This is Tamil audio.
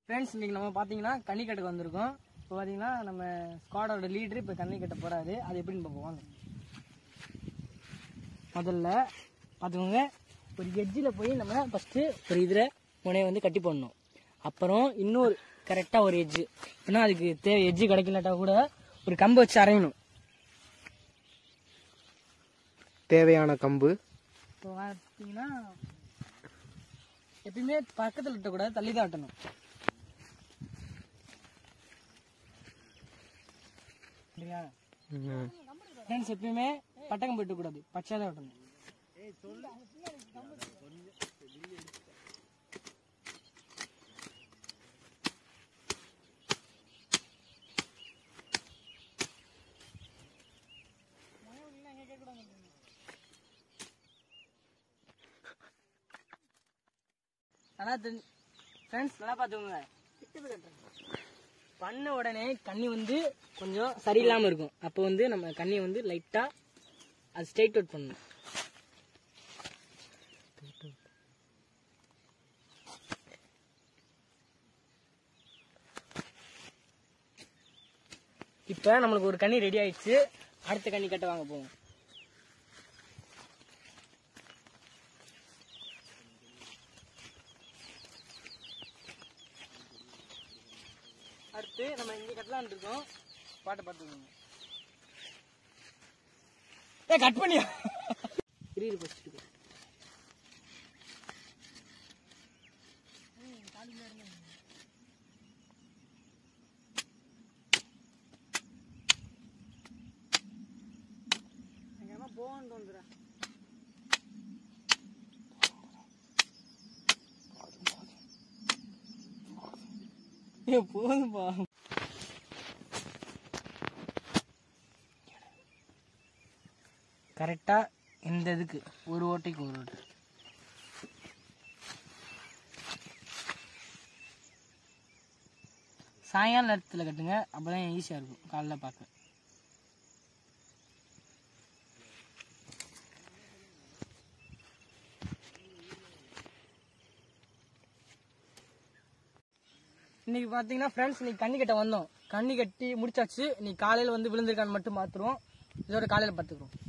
ஃப்ரெண்ட்ஸ் இன்னைக்கு நம்ம பார்த்தீங்கன்னா கன்னி கட்டுக்கு வந்திருக்கோம் இப்போ பார்த்தீங்கன்னா நம்ம ஸ்குவாடோட லீடர் இப்போ கன்னி கட்ட போறாரு அது எப்படின்னு பார்ப்போம் வாங்க முதல்ல பார்த்துக்கோங்க ஒரு எட்ஜில் போய் நம்ம ஃபஸ்ட்டு ஒரு இதில் முனையை வந்து கட்டி போடணும் அப்புறம் இன்னொரு கரெக்டாக ஒரு எட்ஜு ஏன்னா அதுக்கு தேவை எட்ஜு கிடைக்கலாட்டா கூட ஒரு கம்பு வச்சு அரையணும் தேவையான கம்பு இப்போ பார்த்தீங்கன்னா எப்பயுமே பக்கத்தில் விட்டக்கூடாது தள்ளி தான் வெட்டணும் சரியா ம். ஃப்ரெண்ட்ஸ் எப்பயுமே பட்டகம் போயிட்டக்கூடாது பச்சை தான் வெட்டணும் நல்லா தெரிஞ்சு ஃப்ரெண்ட்ஸ் நல்லா பார்த்துக்கோங்க பண்ண உடனே கண்ணி வந்து கொஞ்சம் சரியில்லாமல் இருக்கும் அப்போ வந்து நம்ம கண்ணியை வந்து லைட்டாக அது ஸ்ட்ரைட் அவுட் பண்ணணும் இப்போ நம்மளுக்கு ஒரு கண்ணி ரெடி ஆயிடுச்சு அடுத்த கண்ணி கட்ட வாங்க போவோம் அடுத்து நம்ம இங்க கட்டலாம்னு இருக்கோம் பாட்டை பார்த்துக்கோங்க ஏ கட் பண்ணியா இரு ஃபஸ்ட்டு போகணும் தோணுதுடா ஏ போதும்பா கரெக்டா இந்த இதுக்கு ஒரு ஓட்டைக்கு ஒரு ஓட்டை சாயங்கால நேரத்தில் கட்டுங்க அப்பதான் ஈஸியாக இருக்கும் காலைல பார்க்க இன்னைக்கு பார்த்தீங்கன்னா ஃப்ரெண்ட்ஸ் இன்னைக்கு கண்ணி கட்ட வந்தோம் கண்ணி கட்டி முடிச்சாச்சு இன்னைக்கு காலையில் வந்து விழுந்திருக்கான்னு மட்டும் பார்த்துருவோம் இதோட காலையில் பார்த்துக்குறோம்